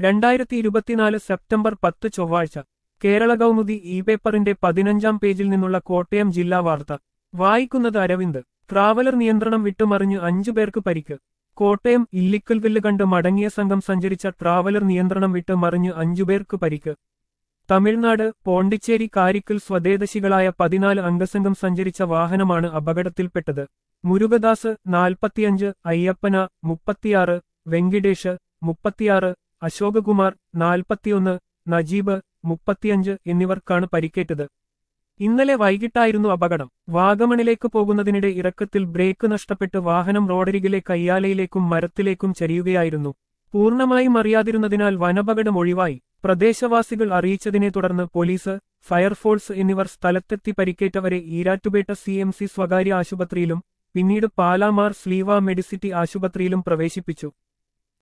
രണ്ടായിരത്തി ഇരുപത്തിനാല് സെപ്റ്റംബർ പത്ത് ചൊവ്വാഴ്ച കേരള കൗമുദി ഇ പേപ്പറിന്റെ പതിനഞ്ചാം പേജിൽ നിന്നുള്ള കോട്ടയം ജില്ലാ വാർത്ത വായിക്കുന്നത് അരവിന്ദ് ട്രാവലർ നിയന്ത്രണം വിട്ടുമറിഞ്ഞ് അഞ്ചു പേർക്ക് പരിക്ക് കോട്ടയം ഇല്ലിക്കൽവില്ല് കണ്ട് മടങ്ങിയ സംഘം സഞ്ചരിച്ച ട്രാവലർ നിയന്ത്രണം വിട്ട് മറിഞ്ഞ് അഞ്ചുപേർക്ക് പരിക്ക് തമിഴ്നാട് പോണ്ടിച്ചേരി കാരിക്കൽ സ്വദേശികളായ പതിനാല് അംഗസംഘം സഞ്ചരിച്ച വാഹനമാണ് അപകടത്തിൽപ്പെട്ടത് മുരുകദാസ് നാൽപ്പത്തിയഞ്ച് അയ്യപ്പന മുപ്പത്തിയാറ് വെങ്കിടേഷ് മുപ്പത്തിയാറ് അശോകകുമാർ നാൽപ്പത്തിയൊന്ന് നജീബ് മുപ്പത്തിയഞ്ച് എന്നിവർക്കാണ് പരിക്കേറ്റത് ഇന്നലെ വൈകിട്ടായിരുന്നു അപകടം വാഗമണിലേക്ക് പോകുന്നതിനിടെ ഇറക്കത്തിൽ ബ്രേക്ക് നഷ്ടപ്പെട്ട് വാഹനം റോഡരികിലെ കയ്യാലയിലേക്കും മരത്തിലേക്കും ചരിയുകയായിരുന്നു പൂർണ്ണമായും അറിയാതിരുന്നതിനാൽ വനപകടം ഒഴിവായി പ്രദേശവാസികൾ അറിയിച്ചതിനെ തുടർന്ന് പോലീസ് ഫയർഫോഴ്സ് എന്നിവർ സ്ഥലത്തെത്തി പരിക്കേറ്റവരെ ഈരാറ്റുപേട്ട സി എം സി സ്വകാര്യ ആശുപത്രിയിലും പിന്നീട് പാലാമാർ സ്ലീവ മെഡിസിറ്റി ആശുപത്രിയിലും പ്രവേശിപ്പിച്ചു